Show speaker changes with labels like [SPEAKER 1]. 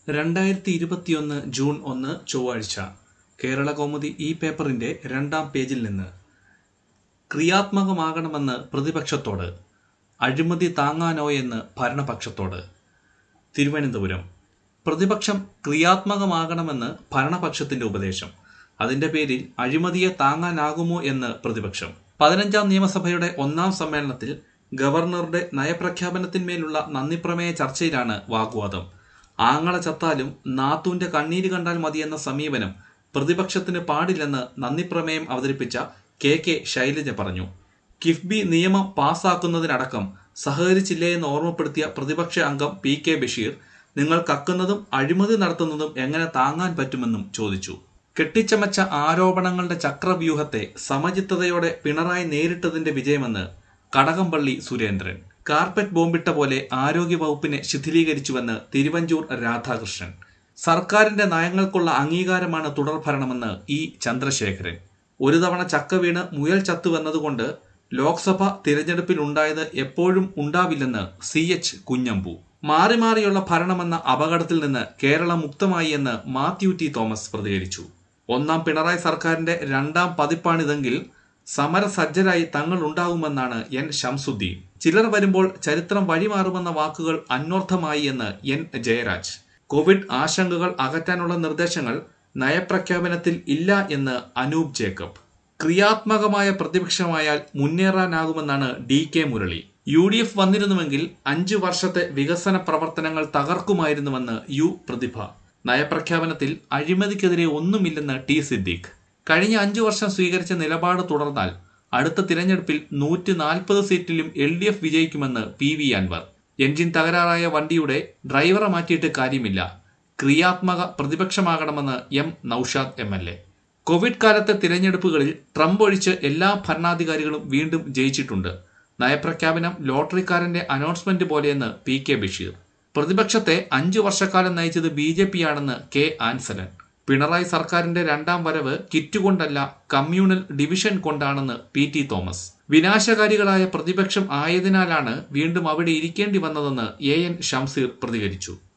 [SPEAKER 1] രണ്ടായിരത്തി ഇരുപത്തിയൊന്ന് ജൂൺ ഒന്ന് ചൊവ്വാഴ്ച കേരള കൗമുദി ഈ പേപ്പറിന്റെ രണ്ടാം പേജിൽ നിന്ന് ക്രിയാത്മകമാകണമെന്ന് പ്രതിപക്ഷത്തോട് അഴിമതി താങ്ങാനോയെന്ന് ഭരണപക്ഷത്തോട് തിരുവനന്തപുരം പ്രതിപക്ഷം ക്രിയാത്മകമാകണമെന്ന് ഭരണപക്ഷത്തിന്റെ ഉപദേശം അതിന്റെ പേരിൽ അഴിമതിയെ താങ്ങാനാകുമോ എന്ന് പ്രതിപക്ഷം പതിനഞ്ചാം നിയമസഭയുടെ ഒന്നാം സമ്മേളനത്തിൽ ഗവർണറുടെ നയപ്രഖ്യാപനത്തിന്മേലുള്ള നന്ദിപ്രമേയ ചർച്ചയിലാണ് വാഗ്വാദം ആങ്ങള ചത്താലും നാത്തൂന്റെ കണ്ണീര് കണ്ടാൽ മതിയെന്ന സമീപനം പ്രതിപക്ഷത്തിന് പാടില്ലെന്ന് നന്ദിപ്രമേയം അവതരിപ്പിച്ച കെ കെ ശൈലജ പറഞ്ഞു കിഫ്ബി നിയമം പാസാക്കുന്നതിനടക്കം സഹകരിച്ചില്ലേ എന്ന് ഓർമ്മപ്പെടുത്തിയ പ്രതിപക്ഷ അംഗം പി കെ ബഷീർ നിങ്ങൾ കക്കുന്നതും അഴിമതി നടത്തുന്നതും എങ്ങനെ താങ്ങാൻ പറ്റുമെന്നും ചോദിച്ചു കെട്ടിച്ചമച്ച ആരോപണങ്ങളുടെ ചക്രവ്യൂഹത്തെ സമചിത്തതയോടെ പിണറായി നേരിട്ടതിന്റെ വിജയമെന്ന് കടകംപള്ളി സുരേന്ദ്രൻ കാർപ്പറ്റ് ബോംബിട്ട പോലെ ആരോഗ്യ വകുപ്പിനെ ശിഥിലീകരിച്ചുവെന്ന് തിരുവഞ്ചൂർ രാധാകൃഷ്ണൻ സർക്കാരിന്റെ നയങ്ങൾക്കുള്ള അംഗീകാരമാണ് തുടർഭരണമെന്ന് ഇ ചന്ദ്രശേഖരൻ ഒരു തവണ ചക്ക വീണ് മുയൽ ചത്തുവെന്നതുകൊണ്ട് ലോക്സഭ തിരഞ്ഞെടുപ്പിൽ ഉണ്ടായത് എപ്പോഴും ഉണ്ടാവില്ലെന്ന് സി എച്ച് കുഞ്ഞമ്പു മാറി മാറിയുള്ള ഭരണമെന്ന അപകടത്തിൽ നിന്ന് കേരളം മുക്തമായി എന്ന് മാത്യു ടി തോമസ് പ്രതികരിച്ചു ഒന്നാം പിണറായി സർക്കാരിന്റെ രണ്ടാം പതിപ്പാണിതെങ്കിൽ സമരസജ്ജരായി തങ്ങൾ ഉണ്ടാകുമെന്നാണ് എൻ ഷംസുദ്ദീൻ ചിലർ വരുമ്പോൾ ചരിത്രം വഴിമാറുമെന്ന വാക്കുകൾ അന്വർത്ഥമായി എന്ന് എൻ ജയരാജ് കോവിഡ് ആശങ്കകൾ അകറ്റാനുള്ള നിർദ്ദേശങ്ങൾ നയപ്രഖ്യാപനത്തിൽ ഇല്ല എന്ന് അനൂപ് ജേക്കബ് ക്രിയാത്മകമായ പ്രതിപക്ഷമായാൽ മുന്നേറാനാകുമെന്നാണ് D K Murali U D F വന്നിരുന്നുവെങ്കിൽ അഞ്ചു വർഷത്തെ വികസന പ്രവർത്തനങ്ങൾ തകർക്കുമായിരുന്നുവെന്ന് യു പ്രതിഭ നയപ്രഖ്യാപനത്തിൽ അഴിമതിക്കെതിരെ ഒന്നുമില്ലെന്ന് ടി സിദ്ദീഖ് കഴിഞ്ഞ അഞ്ചു വർഷം സ്വീകരിച്ച നിലപാട് തുടർന്നാൽ അടുത്ത തിരഞ്ഞെടുപ്പിൽ നൂറ്റി നാൽപ്പത് സീറ്റിലും എൽ ഡി എഫ് വിജയിക്കുമെന്ന് പി വി അൻവർ എഞ്ചിൻ തകരാറായ വണ്ടിയുടെ ഡ്രൈവറെ മാറ്റിയിട്ട് കാര്യമില്ല ക്രിയാത്മക പ്രതിപക്ഷമാകണമെന്ന് M Noushad M L A covid കാലത്തെ തിരഞ്ഞെടുപ്പുകളിൽ ട്രംപ് ഒഴിച്ച് എല്ലാ ഭരണാധികാരികളും വീണ്ടും ജയിച്ചിട്ടുണ്ട് നയപ്രഖ്യാപനം ലോട്ടറിക്കാരന്റെ അനൗൺസ്മെന്റ് പോലെയെന്ന് പി കെ ബഷീർ പ്രതിപക്ഷത്തെ അഞ്ചു വർഷക്കാലം നയിച്ചത് ബി ജെ പി ആണെന്ന് കെ ആൻസലൻ പിണറായി സർക്കാരിന്റെ രണ്ടാം വരവ് കിറ്റ് കൊണ്ടല്ല കമ്മ്യൂണൽ ഡിവിഷൻ കൊണ്ടാണെന്ന് പി ടി തോമസ് വിനാശകാരികളായ പ്രതിപക്ഷം ആയതിനാലാണ് വീണ്ടും അവിടെ ഇരിക്കേണ്ടി വന്നതെന്ന് എ എൻ ഷംസീർ പ്രതികരിച്ചു